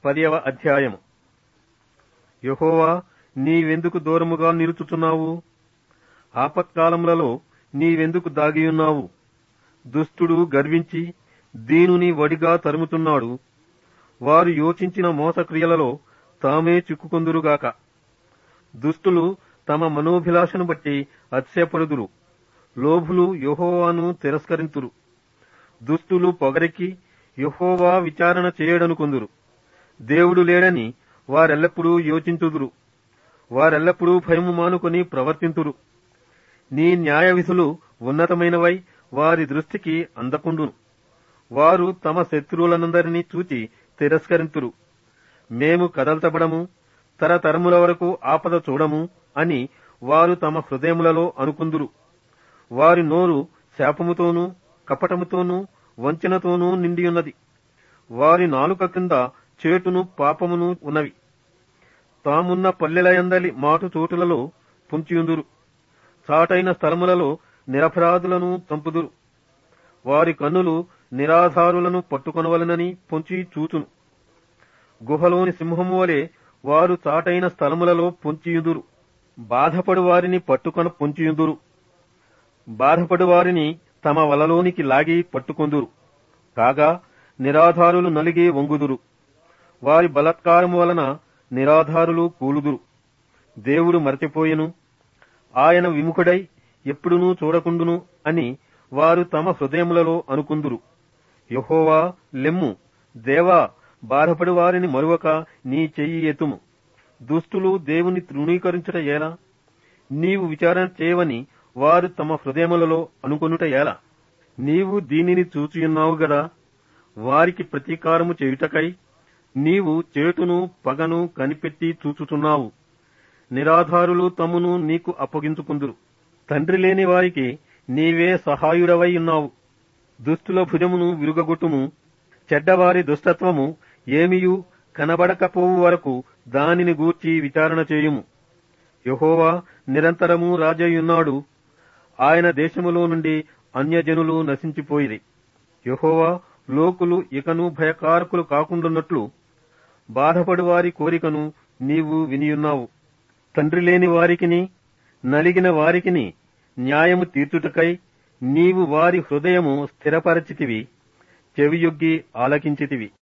పదియవ అధ్యాయము యహోవా నీవెందుకు దూరముగా నిలుచుచున్నావు ఆపత్కాలములలో నీవెందుకు దాగియున్నావు దుష్టుడు గర్వించి దీనుని వడిగా తరుముతున్నాడు వారు యోచించిన మోసక్రియలలో తామే చిక్కుకొందురుగాక దుష్టులు తమ మనోభిలాషను బట్టి అతిశయపడుదురు లోభులు యహోవాను తిరస్కరింతురు దుష్టులు పొగరెక్కి యహోవా విచారణ చేయడనుకొందురు దేవుడు లేడని వారెల్లప్పుడూ యోచించుదురు వారెల్లప్పుడూ భయము మానుకొని ప్రవర్తింతురు నీ న్యాయ విధులు ఉన్నతమైనవై వారి దృష్టికి అందకుండును వారు తమ శత్రువులనందరినీ చూచి తిరస్కరింతురు మేము కదల్చబడము తరతరముల వరకు ఆపద చూడము అని వారు తమ హృదయములలో అనుకుందురు వారి నోరు శాపముతోనూ కపటముతోనూ వంచనతోనూ నిండియున్నది వారి నాలుక కింద చేటును పాపమును ఉన్నవి తామున్న పల్లెలయందలి మాటు చోటులలో పుంచియుందురు చాటైన స్థలములలో నిరపరాధులను చంపుదురు వారి కన్నులు నిరాధారులను పట్టుకొనవలనని పొంచి చూచును గుహలోని సింహము వలె వారు చాటైన స్థలములలో పొంచియుదురు బాధపడు వారిని పట్టుకొన పొంచియుదురు బాధపడు వారిని తమ వలలోనికి లాగి పట్టుకొందురు కాగా నిరాధారులు నలిగి వంగుదురు వారి బలత్కారము వలన నిరాధారులు కూలుదురు దేవుడు మరచిపోయెను ఆయన విముఖుడై ఎప్పుడునూ చూడకుండును అని వారు తమ హృదయములలో అనుకుందురు యహోవా లెమ్ము దేవా బాధపడి వారిని మరువక నీ చెయ్యి ఎత్తుము దుష్టులు దేవుని తృణీకరించుట ఎలా నీవు విచారణ చేయవని వారు తమ హృదయములలో అనుకొనుట ఎలా నీవు దీనిని చూచియున్నావు గదా వారికి ప్రతీకారము చేయుటకై నీవు చేటును పగను కనిపెట్టి చూచుచున్నావు నిరాధారులు తమ్మును నీకు అప్పగించుకుందురు తండ్రి లేని వారికి నీవే సహాయుడవై ఉన్నావు దుష్టుల భుజమును విరుగగొట్టుము చెడ్డవారి దుష్టత్వము ఏమియు కనబడకపోవు వరకు దానిని గూర్చి విచారణ చేయుము యహోవా నిరంతరము రాజయ్యున్నాడు ఆయన దేశములో నుండి అన్యజనులు నశించిపోయిరి యహోవా లోకులు ఇకను భయకారకులు కాకుండాన్నట్లు బాధపడు వారి కోరికను నీవు వినియున్నావు తండ్రి లేని వారికిని నలిగిన వారికిని న్యాయము తీర్చుటకై నీవు వారి హృదయము స్థిరపరచితివి చెవియొగ్గి ఆలకించితివి